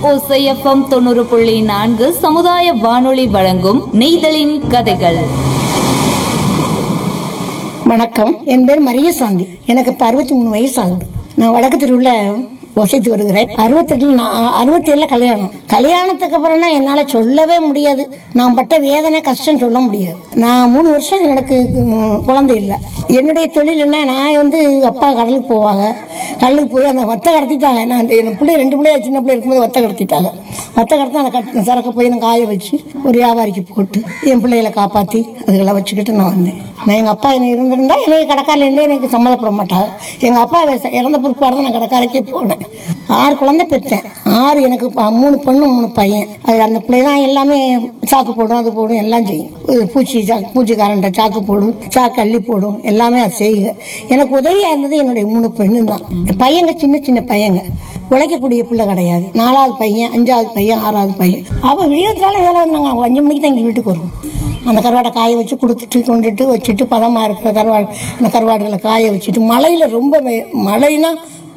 ஓசை எஃப்எம் தொண்ணூறு புள்ளி நான்கு சமுதாய வானொலி வழங்கும் நெய்தலின் கதைகள் வணக்கம் என் பேர் மரியசாந்தி எனக்கு இப்போ அறுபத்தி மூணு வயசு ஆகுது நான் வடக்கு தெருவில் வசித்து வருகிறேன் அறுபத்தெட்டுல நான் அறுபத்தேழுல கல்யாணம் கல்யாணத்துக்கு அப்புறம்னா என்னால் சொல்லவே முடியாது நான் பட்ட வேதனை கஷ்டம் சொல்ல முடியாது நான் மூணு வருஷம் எனக்கு ம், குழந்தை இல்லை என்னுடைய தொழில் என்ன நான் வந்து அப்பா கடலுக்கு போவாங்க கடலுக்கு போய் அந்த வத்தை கடத்திட்டாங்க நான் அந்த என் பிள்ளை ரெண்டு பிள்ளைய சின்ன பிள்ளை இருக்கும்போது வத்தை கடத்திட்டாங்க வத்தை கடத்தி அந்த கட் சரக்கு போய் நான் காய வச்சு ஒரு வியாபாரிக்கு போட்டு என் பிள்ளைகளை காப்பாற்றி அதுகளை வச்சுக்கிட்டு நான் வந்தேன் நான் எங்கள் அப்பா என்ன இருந்திருந்தா எனக்கு கடைக்காரிலேருந்தே எனக்கு சம்மதப்பட மாட்டாங்க எங்கள் அப்பா வயசு- இறந்த பிற்பாடு தான் நான் கடைக்காரைக்கே போனேன் ஆறு குழந்தை பெற்றேன் ஆறு எனக்கு ப- மூணு பொண்ணு மூணு பையன் அது அந்த பிள்ளை தான் எல்லாமே சாக்கு போடும் அது போடும் எல்லாம் செய்யும் இது பூச்சி சாக்கு பூச்சிக்காரன்ட்ட சாக்கு போடும் சாக்கு அள்ளி போடும் எல்லாமே அது செய்யுங்க எனக்கு உதவியாக இருந்தது என்னுடைய மூணு பெண்ணு தான் பையங்க சின்ன சின்ன பையங்க உழைக்கக்கூடிய பிள்ளை கிடையாது நாலாவது பையன் அஞ்சாவது பையன் ஆறாவது பையன் அவள் விடியத்தால வேலை நாங்கள் அஞ்சு மணிக்கு தான் எங்கள் வீட்டுக்கு வருவோம் அந்த கருவாடை காய வச்சு கொடுத்துட்டு கொண்டுட்டு வச்சுட்டு பதமாக இருக்கிற கருவாடு அந்த கருவாடுகளை காய வச்சுட்டு மழையில் ரொம்ப வே- மழைனா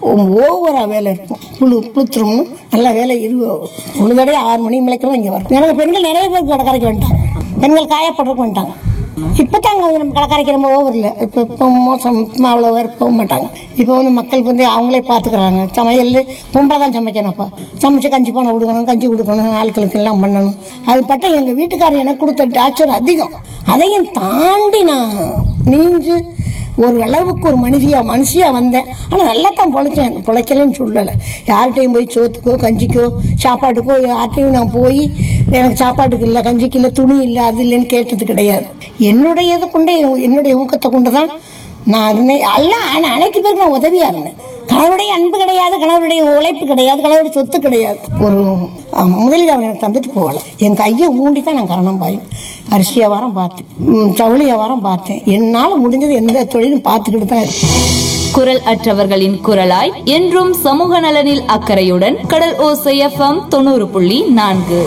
ஓவராக வேலை இருக்கும் புழு புளுத்துரும் நல்ல வேலை இரு ஒரு தடவை ஆறு மணி மலைக்கெல்லாம் இங்கே வரும் எனக்கு பெண்கள் நிறைய பேர் கடற்கரைக்கு வந்துட்டாங்க பெண்கள் காயப்படுறதுக்கு வந்துட்டாங்க இப்போ தாங்க வந்து நம்ம கடற்கரைக்கு ரொம்ப ஓவர் இல்லை இப்போ இப்போ மோசம் இப்போ அவ்வளோ பேர் போக மாட்டாங்க இப்போ வந்து மக்கள் வந்து அவங்களே பார்த்துக்குறாங்க சமையல் பொம்பளை தான் சமைக்கணும் அப்போ சமைச்சு கஞ்சி பானை கொடுக்கணும் கஞ்சி கொடுக்கணும் ஆட்களுக்கு எல்லாம் பண்ணணும் அது பட்ட எங்கள் வீட்டுக்காரர் எனக்கு கொடுத்த டார்ச்சர் அதிகம் அதையும் தாண்டி நான் நீஞ்சு ஒரு அளவுக்கு ஒரு மனுஷியா மனுஷியா வந்தேன் ஆனால் நல்லா தான் பொழைச்சேன் பொழைக்கலன்னு சொல்லலை யார்கிட்டையும் போய் சோத்துக்கோ கஞ்சிக்கோ சாப்பாட்டுக்கோ யார்கிட்டையும் நான் போய் எனக்கு சாப்பாட்டுக்கு இல்லை கஞ்சிக்கு இல்லை துணி இல்லை அது இல்லைன்னு கேட்டது கிடையாது என்னுடைய இதை கொண்டு என்னுடைய ஊக்கத்தை கொண்டு தான் நான் இருந்தேன் எல்லாம் ஆனால் அனைத்து பேருக்கு நான் உதவியாக இருந்தேன் கணவருடைய அன்பு கிடையாது கணவருடைய உழைப்பு கிடையாது கணவருடைய சொத்து கிடையாது ஒரு ஆமா, முதலில் அவர் எனக்கு தந்துட்டு போகல என் கையை ஊண்டி தான் நான் கரணம் பாயும் அரிசி வியாபாரம் பார்த்தேன் ம், ஜவுளி வியாபாரம் பார்த்தேன் என்னால் முடிஞ்சது எந்த தொழிலும் பார்த்துக்கிட்டு தான் இருக்கேன் குரல் அற்றவர்களின் குரலாய் என்றும் சமூக நலனில் அக்கறையுடன் கடல் ஓசை எஃப்எம் தொண்ணூறு புள்ளி நான்கு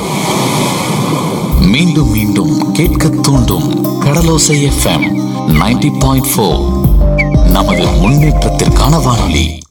மீண்டும் மீண்டும் கேட்க தூண்டும் Kadalosai FM ninety point four நமது முன்னேற்றத்திற்கான வானொலி